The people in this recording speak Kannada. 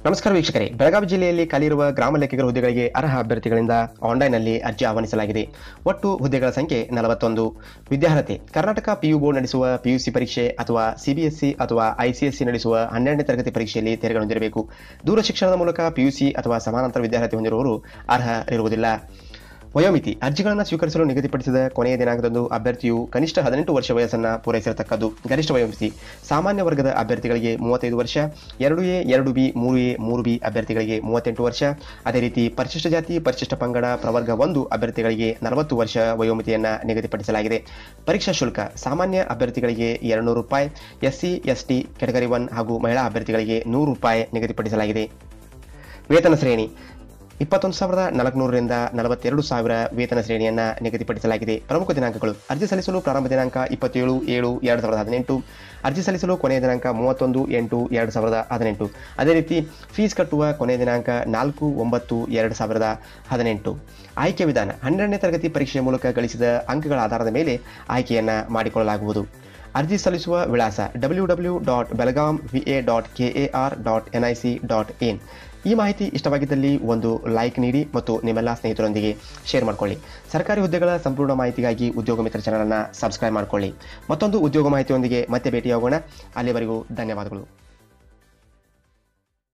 ನಮಸ್ಕಾರ ವೀಕ್ಷಕರೇ ಬೆಳಗಾವಿ ಜಿಲ್ಲೆಯಲ್ಲಿ ಖಾಲಿಯಿರುವ ಗ್ರಾಮ ಲೆಕ್ಕಿಗರ ಹುದ್ದೆಗಳಿಗೆ ಅರ್ಹ ಅಭ್ಯರ್ಥಿಗಳಿಂದ ಆನ್ಲೈನ್ನಲ್ಲಿ ಅರ್ಜಿ ಆಹ್ವಾನಿಸಲಾಗಿದೆ ಒಟ್ಟು ಹುದ್ದೆಗಳ ಸಂಖ್ಯೆ ನಲವತ್ತೊಂದು ವಿದ್ಯಾರ್ಹತೆ ಕರ್ನಾಟಕ ಪಿಯು ಬೋರ್ಡ್ ನಡೆಸುವ ಪಿಯುಸಿ ಪರೀಕ್ಷೆ ಅಥವಾ ಸಿಬಿಎಸ್ಇ ಅಥವಾ ಐಸಿಎಸ್ಸಿ ನಡೆಸುವ ಹನ್ನೆರಡನೇ ತರಗತಿ ಪರೀಕ್ಷೆಯಲ್ಲಿ ತೆರೆಗೊಂಡಿರಬೇಕು ದೂರ ಶಿಕ್ಷಣದ ಮೂಲಕ ಪಿಯುಸಿ ಅಥವಾ ಸಮಾನಾಂತರ ವಿದ್ಯಾರ್ಹತೆ ಹೊಂದಿರುವವರು ಅರ್ಹರಿರುವುದಿಲ್ಲ ವಯೋಮಿತಿ ಅರ್ಜಿಗಳನ್ನು ಸ್ವೀಕರಿಸಲು ನಿಗದಿಪಡಿಸಿದ ಕೊನೆಯ ದಿನಾಂಕದಂದು ಅಭ್ಯರ್ಥಿಯು ಕನಿಷ್ಠ ಹದಿನೆಂಟು ವರ್ಷ ವಯಸ್ಸನ್ನು ಪೂರೈಸಿರತಕ್ಕದ್ದು ಗರಿಷ್ಠ ವಯೋಮಿತಿ ಸಾಮಾನ್ಯ ವರ್ಗದ ಅಭ್ಯರ್ಥಿಗಳಿಗೆ ಮೂವತ್ತೈದು ವರ್ಷ ಎರಡು ಎ ಎರಡು ಬಿ ಮೂರು ಎ ಮೂರು ಬಿ ಅಭ್ಯರ್ಥಿಗಳಿಗೆ ಮೂವತ್ತೆಂಟು ವರ್ಷ ಅದೇ ರೀತಿ ಪರಿಶಿಷ್ಟ ಜಾತಿ ಪರಿಶಿಷ್ಟ ಪಂಗಡ ಪ್ರವರ್ಗ ಒಂದು ಅಭ್ಯರ್ಥಿಗಳಿಗೆ ನಲವತ್ತು ವರ್ಷ ವಯೋಮಿತಿಯನ್ನು ನಿಗದಿಪಡಿಸಲಾಗಿದೆ ಪರೀಕ್ಷಾ ಶುಲ್ಕ ಸಾಮಾನ್ಯ ಅಭ್ಯರ್ಥಿಗಳಿಗೆ ಎರಡುನೂರು ರೂಪಾಯಿ ಎಸ್ಸಿ ಎಸ್ಟಿ ಕೆಟಗರಿ ಒನ್ ಹಾಗೂ ಮಹಿಳಾ ಅಭ್ಯರ್ಥಿಗಳಿಗೆ ನೂರು ರೂಪಾಯಿ ನಿಗದಿಪಡಿಸಲಾಗಿದೆ ವೇತನ ಶ್ರೇಣಿ ಇಪ್ಪತ್ತೊಂದು ಸಾವಿರದ ನಾಲ್ಕುನೂರರಿಂದ ನಲವತ್ತೆರಡು ಸಾವಿರ ವೇತನ ಶ್ರೇಣಿಯನ್ನು ನಿಗದಿಪಡಿಸಲಾಗಿದೆ ಪ್ರಮುಖ ದಿನಾಂಕಗಳು ಅರ್ಜಿ ಸಲ್ಲಿಸಲು ಪ್ರಾರಂಭ ದಿನಾಂಕ ಇಪ್ಪತ್ತೇಳು ಏಳು ಎರಡು ಸಾವಿರದ ಹದಿನೆಂಟು ಅರ್ಜಿ ಸಲ್ಲಿಸಲು ಕೊನೆಯ ದಿನಾಂಕ ಮೂವತ್ತೊಂದು ಎಂಟು ಎರಡು ಸಾವಿರದ ಹದಿನೆಂಟು ಅದೇ ರೀತಿ ಫೀಸ್ ಕಟ್ಟುವ ಕೊನೆಯ ದಿನಾಂಕ ನಾಲ್ಕು ಒಂಬತ್ತು ಎರಡು ಸಾವಿರದ ಹದಿನೆಂಟು ಆಯ್ಕೆ ವಿಧಾನ ಹನ್ನೆರಡನೇ ತರಗತಿ ಪರೀಕ್ಷೆಯ ಮೂಲಕ ಗಳಿಸಿದ ಅಂಕಗಳ ಆಧಾರದ ಮೇಲೆ ಆಯ್ಕೆಯನ್ನು ಮಾಡಿಕೊಳ್ಳಲಾಗುವುದು ಅರ್ಜಿ ಸಲ್ಲಿಸುವ ವಿಳಾಸ W W dot Belgaum V A dot K A R dot N I C dot in ಈ ಮಾಹಿತಿ ಇಷ್ಟವಾಗಿದ್ದಲ್ಲಿ ಒಂದು ಲೈಕ್ ನೀಡಿ ಮತ್ತು ನಿಮ್ಮೆಲ್ಲ ಸ್ನೇಹಿತರೊಂದಿಗೆ ಶೇರ್ ಮಾಡಿಕೊಳ್ಳಿ ಸರ್ಕಾರಿ ಹುದ್ದೆಗಳ ಸಂಪೂರ್ಣ ಮಾಹಿತಿಗಾಗಿ ಉದ್ಯೋಗ ಮಿತ್ರ ಚಾನಲನ್ನು ಸಬ್ಸ್ಕ್ರೈಬ್ ಮಾಡಿಕೊಳ್ಳಿ ಮತ್ತೊಂದು ಉದ್ಯೋಗ ಮಾಹಿತಿಯೊಂದಿಗೆ ಮತ್ತೆ ಭೇಟಿಯಾಗೋಣ ಅಲ್ಲಿವರೆಗೂ ಧನ್ಯವಾದಗಳು